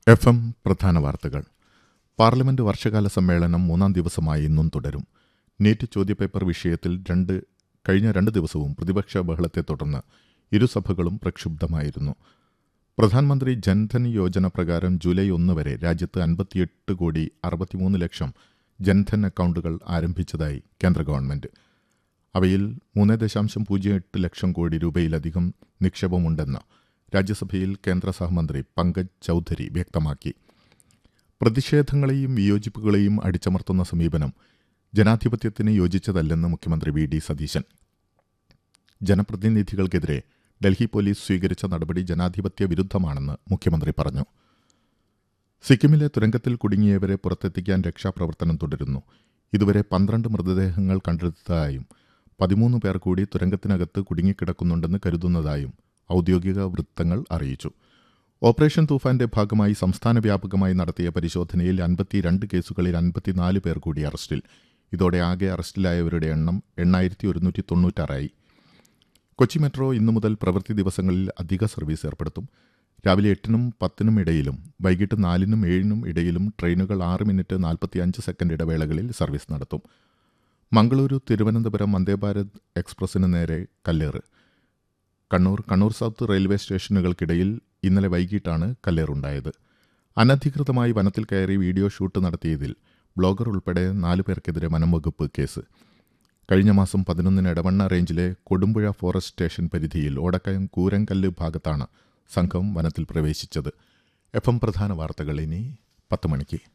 F M പ്രധാന വാർത്തകൾ parliament വർഷകാല സമ്മേളനം മൂന്നാം ദിവസമായി ഇന്നും തുടരും നീറ്റ് ചോദ്യപേപ്പർ വിഷയത്തിൽ രണ്ട് കഴിഞ്ഞ രണ്ട് ദിവസവും പ്രതിപക്ഷ ബഹളത്തെ തുടർന്ന് ഇരുസഭകളും പ്രക്ഷുബ്ധമായിരുന്നു പ്രധാനമന്ത്രി ജൻധൻ യോജന പ്രകാരം ജൂലൈ ഒന്ന് വരെ രാജ്യത്ത് അൻപത്തിയെട്ട് കോടി അറുപത്തിമൂന്ന് ലക്ഷം ജൻധൻ അക്കൗണ്ടുകൾ ആരംഭിച്ചതായി കേന്ദ്ര ഗവൺമെന്റ് അവയിൽ മൂന്ന് ദശാംശം പൂജ്യം എട്ട് ലക്ഷം കോടി രൂപയിലധികം നിക്ഷേപമുണ്ടെന്ന് രാജ്യസഭയിൽ കേന്ദ്ര സഹമന്ത്രി പങ്കജ് ചൌധരി വ്യക്തമാക്കി പ്രതിഷേധങ്ങളെയും വിയോജിപ്പുകളെയും അടിച്ചമർത്തുന്ന സമീപനം ജനാധിപത്യത്തിന് യോജിച്ചതല്ലെന്ന് മുഖ്യമന്ത്രി വി ഡി സതീശൻ ജനപ്രതിനിധികൾക്കെതിരെ ഡൽഹി പോലീസ് സ്വീകരിച്ച നടപടി ജനാധിപത്യ വിരുദ്ധമാണെന്ന് മുഖ്യമന്ത്രി പറഞ്ഞു സിക്കിമിലെ തുരങ്കത്തിൽ കുടുങ്ങിയവരെ പുറത്തെത്തിക്കാൻ രക്ഷാപ്രവർത്തനം തുടരുന്നു ഇതുവരെ പന്ത്രണ്ട് മൃതദേഹങ്ങൾ കണ്ടെടുത്തതായും പതിമൂന്ന് പേർ കൂടി തുരങ്കത്തിനകത്ത് കുടുങ്ങിക്കിടക്കുന്നുണ്ടെന്ന് കരുതുന്നതായും ഔദ്യോഗിക വൃത്തങ്ങൾ അറിയിച്ചു ഓപ്പറേഷൻ തൂഫാന്റെ ഭാഗമായി സംസ്ഥാന വ്യാപകമായി നടത്തിയ പരിശോധനയിൽ അൻപത്തിരണ്ട് കേസുകളിൽ അൻപത്തിനാല് പേർ കൂടി അറസ്റ്റിൽ ഇതോടെ ആകെ അറസ്റ്റിലായവരുടെ എണ്ണം എണ്ണായിരത്തി ഒരുന്നൂറ്റി തൊണ്ണൂറ്റാറായി കൊച്ചി മെട്രോ ഇന്നു മുതൽ പ്രവൃത്തി ദിവസങ്ങളിൽ അധിക സർവീസ് ഏർപ്പെടുത്തും രാവിലെ എട്ടിനും പത്തിനും ഇടയിലും വൈകിട്ട് നാലിനും ഏഴിനും ഇടയിലും ട്രെയിനുകൾ ആറ് മിനിറ്റ് നാൽപ്പത്തിയഞ്ച് സെക്കൻഡ് ഇടവേളകളിൽ സർവീസ് നടത്തും മംഗളൂരു തിരുവനന്തപുരം വന്ദേഭാരത് എക്സ്പ്രസിന് നേരെ കല്ലേറ് കണ്ണൂർ കണ്ണൂർ സൗത്ത് റെയിൽവേ സ്റ്റേഷനുകൾക്കിടയിൽ ഇന്നലെ വൈകിട്ടാണ് കല്ലേറുണ്ടായത് അനധികൃതമായി വനത്തിൽ കയറി വീഡിയോ ഷൂട്ട് നടത്തിയതിൽ ബ്ലോഗർ ഉൾപ്പെടെ നാല് പേർക്കെതിരെ വനംവകുപ്പ് കേസ് കഴിഞ്ഞ മാസം പതിനൊന്നിന് എടവണ്ണ റേഞ്ചിലെ കൊടുമ്പുഴ ഫോറസ്റ്റ് സ്റ്റേഷൻ പരിധിയിൽ ഓടക്കയം കൂരങ്കല്ല് ഭാഗത്താണ് സംഘം വനത്തിൽ പ്രവേശിച്ചത് എഫ് എം പ്രധാന വാർത്തകൾ ഇനി പത്ത് മണിക്ക്